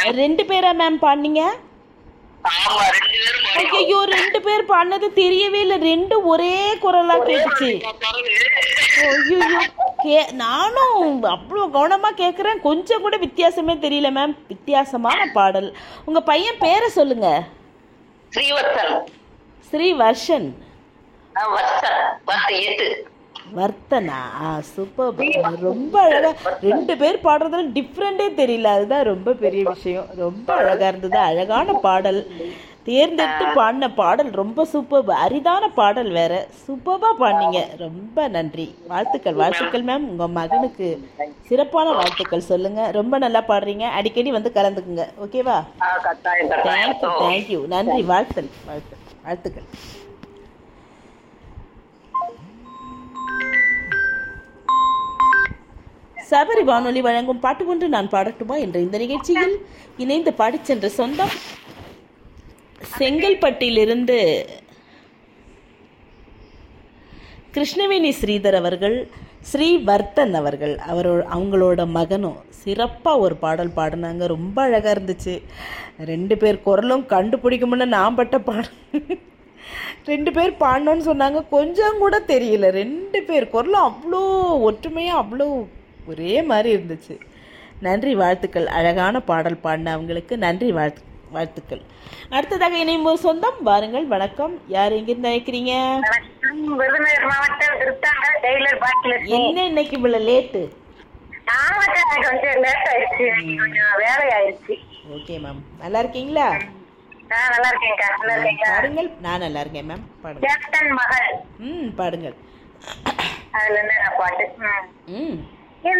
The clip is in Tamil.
மேம் ரெண்டு பேரா மேம் பாடினீங்க ஆமா ரெண்டு பேரும் பாடினோம். ஐயோ ரெண்டு பேர் பாடினது தெரியவே இல்லை ரெண்டு ஒரே குரலா கேட்டுச்சு பாருங்க. ஐயோ கே நானும் அவ்வளோ கவனமாக கேட்குறேன் கொஞ்சம் கூட வித்தியாசமே தெரியல மேம் வித்தியாசமான பாடல் உங்கள் பையன் பேரை சொல்லுங்க ஸ்ரீவத்சன் ஸ்ரீ வர்ஷன் ஆ, வத்சன் பத்து எட்டு வர்த்தனா ஆ சூப்பர் ரொம்ப அழகா ரெண்டு பேர் பாடுறதுல டிஃப்ரெண்டே தெரியல அதுதான் ரொம்ப பெரிய விஷயம் ரொம்ப அழகா இருந்தது அழகான பாடல் தேர்ந்தெடுத்து பாடின பாடல் ரொம்ப சூப்பர் அரிதான பாடல் வேற சூப்பர்பா பாடினீங்க ரொம்ப நன்றி வாழ்த்துக்கள் வாழ்த்துக்கள் மேம் உங்க மகனுக்கு சிறப்பான வாழ்த்துக்கள் சொல்லுங்க ரொம்ப நல்லா பாடுறீங்க அடிக்கடி வந்து கலந்துக்குங்க ஓகேவா ஆ, கட்டாயம் கட்டாயம் தேங்க்யூ தேங்க்யூ நன்றி வாழ்த்தல் வாழ்த்து வாழ்த்துக்கள் சபரி வானொலி வழங்கும் பாட்டு ஒன்று நான் பாடட்டுமா என்ற இந்த நிகழ்ச்சியில் இணைந்து பாடிச் சென்ற சொந்தம் செங்கல்பட்டிலிருந்து கிருஷ்ணவேணி ஸ்ரீதர் அவர்கள் ஸ்ரீவர்த்தன் அவர்கள் அவரோ அவங்களோட மகனும் சிறப்பாக ஒரு பாடல் பாடினாங்க ரொம்ப அழகாக இருந்துச்சு ரெண்டு பேர் குரலும் கண்டுபிடிக்கும்னு நான் பட்ட பாடம் ரெண்டு பேர் பாடணும்னு சொன்னாங்க கொஞ்சம் கூட தெரியல ரெண்டு பேர் குரலும் அவ்வளோ ஒற்றுமையாக அவ்வளோ ஒரே மாதிரி இருந்துச்சு நன்றி வாழ்த்துக்கள் அழகான பாடல் பாடின அவங்களுக்கு நன்றி வாழ்த்து வாழ்த்துக்கள் அடுத்ததாக இணையும் ஒரு சொந்தம் வாருங்கள் வணக்கம் யார் எங்கிருந்து அழைக்கிறீங்க வணக்கம் விருதுநகர் மாவட்டம் திருத்தாங்க டெய்லர் பாட்டில் என்ன இன்னைக்கு இவ்வளோ லேட்டு ஆமாக்கா எனக்கு கொஞ்சம் லேட் ஆயிடுச்சு எனக்கு கொஞ்சம் வேலை ஆயிடுச்சு ஓகே மேம் நல்லா இருக்கீங்களா ஆ நல்லா இருக்கேன்க்கா நல்லா இருக்கீங்களா பாடுங்கள் நான் நல்லா இருக்கேன் மேம் பாடுங்க கேப்டன் மகள் ம் பாடுங்கள் அதுல இருந்து நான் பாட்டு ம் ம்